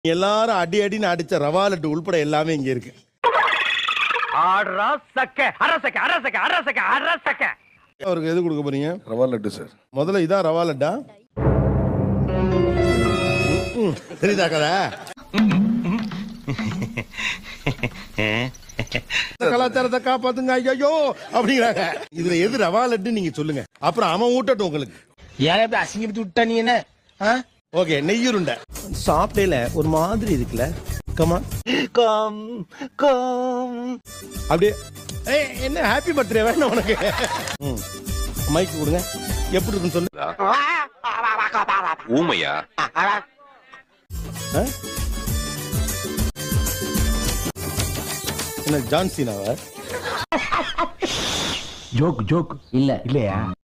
எல்லாரும் அடி அடின்னு அடிச்ச ரவா லட்டு உள்பட எல்லாமே இங்க இருக்கு ஆடுறா சக்க அரசக்க அரசக்க அரசக்க அரசக்க அவருக்கு எது கொடுக்க போறீங்க ரவா லட்டு சார் முதல்ல இதான் ரவா லட்டா ம்ம். தெரியுதா கதை இந்த கலாச்சாரத்தை காப்பாத்துங்க ஐயோ அப்படிங்கிறாங்க இதுல எது ரவா லட்டு நீங்க சொல்லுங்க அப்புறம் அவன் ஊட்டட்டும் உங்களுக்கு ஏன் இப்படி அசிங்கப்பட்டு விட்டா நீ என்ன ஆ? ஓகே நெய்யுருண்டை சாப்பிடையில ஒரு மாதிரி இருக்குல்ல கமா கம் கம் அப்படியே ஏய் என்ன ஹாப்பி பர்த்டே வேணும் உனக்கு ம் மைக் கொடுங்க எப்படி இருக்குன்னு சொல்லு ஊமையா ஆ? என்ன ஜான்சினாவா ஜோக் ஜோக் இல்ல இல்லையா